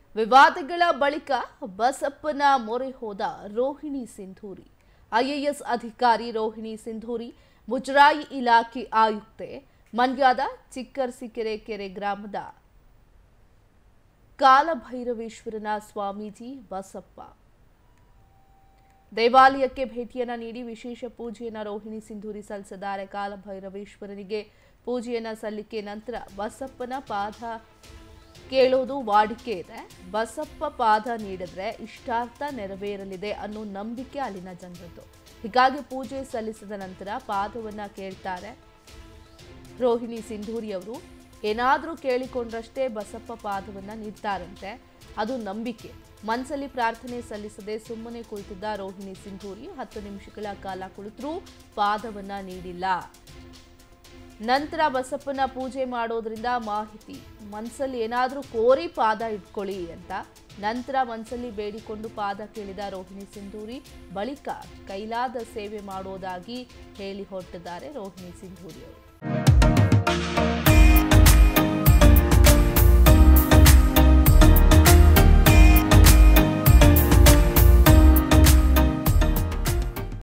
ವಿವಾದಗಳ ಬಳಿಕ ಬಸಪ್ಪನ ಮೊರೆ ಹೋದ ರೋಹಿಣಿ ಸಿಂಧೂರಿ ಐಎಎಸ್ ಅಧಿಕಾರಿ ರೋಹಿಣಿ ಸಿಂಧೂರಿ ಮುಜರಾಯಿ ಇಲಾಖೆ ಆಯುಕ್ತೆ ಮಂಡ್ಯದ ಚಿಕ್ಕರ್ಸಿಕೆರೆ ಕೆರೆ ಗ್ರಾಮದ ಕಾಲಭೈರವೇಶ್ವರನ ಸ್ವಾಮೀಜಿ ಬಸಪ್ಪ ದೇವಾಲಯಕ್ಕೆ ಭೇಟಿಯನ್ನ ನೀಡಿ ವಿಶೇಷ ಪೂಜೆಯನ್ನ ರೋಹಿಣಿ ಸಿಂಧೂರಿ ಸಲ್ಲಿಸಿದ್ದಾರೆ ಕಾಲಭೈರವೇಶ್ವರನಿಗೆ ಪೂಜೆಯನ್ನ ಸಲ್ಲಿಕೆ ನಂತರ ಬಸಪ್ಪನ ಪಾದ ಕೇಳೋದು ವಾಡಿಕೆ ಇದೆ ಬಸಪ್ಪ ಪಾದ ನೀಡಿದ್ರೆ ಇಷ್ಟಾರ್ಥ ನೆರವೇರಲಿದೆ ಅನ್ನೋ ನಂಬಿಕೆ ಅಲ್ಲಿನ ಜನರದ್ದು ಹೀಗಾಗಿ ಪೂಜೆ ಸಲ್ಲಿಸಿದ ನಂತರ ಪಾದವನ್ನ ಕೇಳ್ತಾರೆ ರೋಹಿಣಿ ಸಿಂಧೂರಿ ಅವರು ಏನಾದರೂ ಕೇಳಿಕೊಂಡ್ರಷ್ಟೇ ಬಸಪ್ಪ ಪಾದವನ್ನ ನೀಡ್ತಾರಂತೆ ಅದು ನಂಬಿಕೆ ಮನಸ್ಸಲ್ಲಿ ಪ್ರಾರ್ಥನೆ ಸಲ್ಲಿಸದೆ ಸುಮ್ಮನೆ ಕುಳಿತಿದ್ದ ರೋಹಿಣಿ ಸಿಂಧೂರಿ ಹತ್ತು ನಿಮಿಷಗಳ ಕಾಲ ಕುಳಿತರೂ ಪಾದವನ್ನ ನೀಡಿಲ್ಲ ನಂತರ ಬಸಪ್ಪನ ಪೂಜೆ ಮಾಡೋದ್ರಿಂದ ಮಾಹಿತಿ ಮನ್ಸಲ್ಲಿ ಏನಾದರೂ ಕೋರಿ ಪಾದ ಇಟ್ಕೊಳ್ಳಿ ಅಂತ ನಂತರ ಮನ್ಸಲ್ಲಿ ಬೇಡಿಕೊಂಡು ಪಾದ ಕೇಳಿದ ರೋಹಿಣಿ ಸಿಂಧೂರಿ ಬಳಿಕ ಕೈಲಾದ ಸೇವೆ ಮಾಡೋದಾಗಿ ಹೇಳಿ ಹೊರಟಿದ್ದಾರೆ ರೋಹಿಣಿ ಸಿಂಧೂರಿ ಅವರು